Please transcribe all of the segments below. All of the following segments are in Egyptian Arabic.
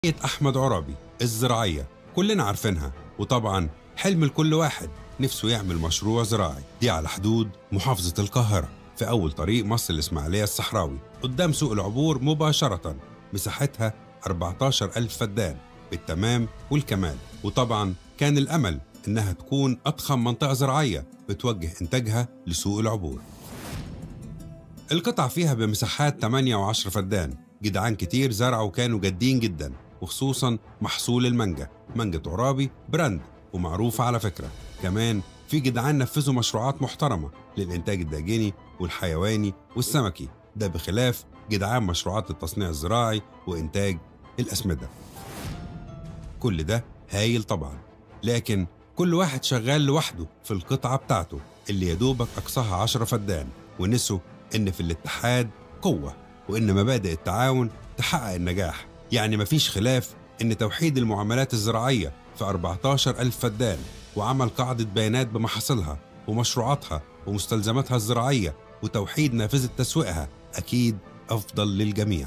جمعية أحمد عرابي الزراعية كلنا عارفينها وطبعا حلم لكل واحد نفسه يعمل مشروع زراعي دي على حدود محافظة القاهرة في أول طريق مصر الإسماعيلية الصحراوي قدام سوق العبور مباشرة مساحتها 14 ألف فدان بالتمام والكمال وطبعا كان الأمل إنها تكون أضخم منطقة زراعية بتوجه إنتاجها لسوق العبور القطع فيها بمساحات 8 و10 فدان جدعان كتير زرعوا كانوا جادين جدا وخصوصا محصول المانجا مانجا عرابي براند ومعروفة على فكرة كمان في جدعان نفذوا مشروعات محترمة للإنتاج الداجني والحيواني والسمكي ده بخلاف جدعان مشروعات التصنيع الزراعي وإنتاج الأسمدة كل ده هايل طبعا لكن كل واحد شغال لوحده في القطعة بتاعته اللي يدوبك أقصاها عشرة فدان ونسوا إن في الاتحاد قوة وإن مبادئ التعاون تحقق النجاح يعني مفيش خلاف إن توحيد المعاملات الزراعية في 14 ألف فدان وعمل قاعدة بيانات بمحاصيلها ومشروعاتها ومستلزماتها الزراعية وتوحيد نافذة تسويقها أكيد أفضل للجميع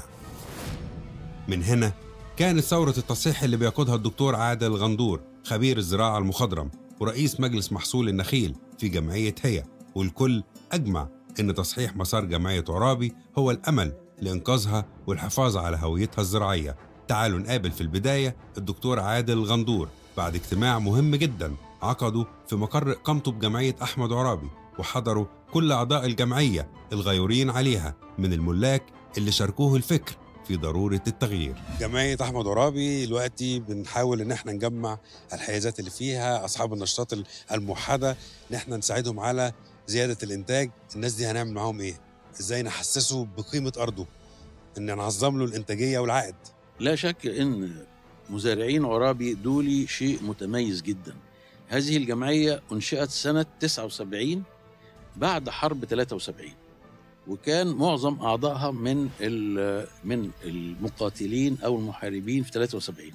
من هنا كانت ثورة التصحيح اللي بيقودها الدكتور عادل غندور خبير الزراعة المخضرم ورئيس مجلس محصول النخيل في جمعية هي والكل أجمع إن تصحيح مسار جمعية عرابي هو الأمل لإنقاذها والحفاظ على هويتها الزراعية تعالوا نقابل في البداية الدكتور عادل غندور بعد اجتماع مهم جدا عقده في مقر إقامته بجمعية أحمد عرابي وحضروا كل أعضاء الجمعية الغيورين عليها من الملاك اللي شاركوه الفكر في ضرورة التغيير جمعية أحمد عرابي دلوقتي بنحاول إن احنا نجمع الحيازات اللي فيها أصحاب النشاطات الموحدة إن احنا نساعدهم على زيادة الإنتاج الناس دي هنعمل معاهم إيه؟ إزاي نحسسه بقيمة أرضه إن نعظم له الإنتاجية والعائد لا شك ان مزارعين عرابي دول شيء متميز جدا هذه الجمعية أنشئت سنة 79 بعد حرب 73 وكان معظم أعضائها من من المقاتلين أو المحاربين في 73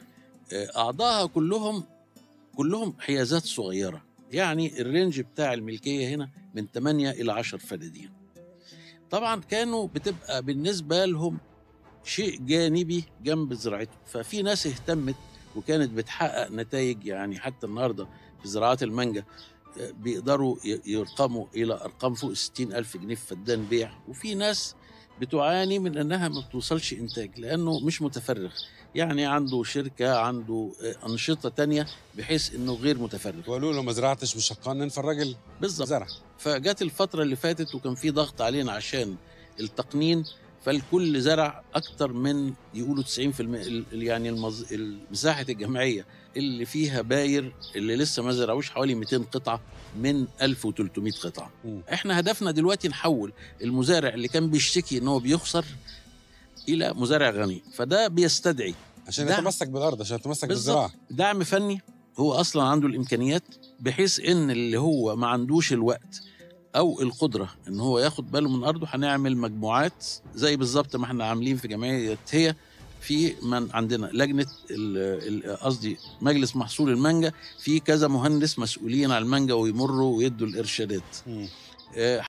أعضائها كلهم كلهم حيازات صغيرة يعني الرينج بتاع الملكية هنا من 8 إلى 10 فدادين طبعا كانوا بتبقى بالنسبة لهم شيء جانبي جنب زراعتهم ففي ناس اهتمت وكانت بتحقق نتائج يعني حتى النهارده في زراعات المانجا بيقدروا يرقموا إلى أرقام فوق 60 ألف جنيه في فدان بيع وفي ناس بتعاني من أنها ما بتوصلش إنتاج لأنه مش متفرغ يعني عنده شركة عنده أنشطة تانية بحيث أنه غير متفرغ وقالوا له ما زرعتش مش هتقنن فالراجل بالظبط زرع فجت الفترة اللي فاتت وكان في ضغط علينا عشان التقنين فالكل زرع اكتر من يقولوا 90% يعني المز... مساحه الجمعيه اللي فيها باير اللي لسه ما زرعوش حوالي 200 قطعه من 1300 قطعه م. احنا هدفنا دلوقتي نحول المزارع اللي كان بيشتكي ان هو بيخسر الى مزارع غني فده بيستدعي عشان دعم. يتمسك بالارض عشان يتمسك بالظبط. بالزراعه دعم فني هو اصلا عنده الامكانيات بحيث ان اللي هو ما عندوش الوقت او القدره ان هو ياخد باله من ارضه هنعمل مجموعات زي بالظبط ما احنا عاملين في جمعيه هي في من عندنا لجنه قصدي مجلس محصول المانجا في كذا مهندس مسؤولين على المانجا ويمروا ويدوا الارشادات م.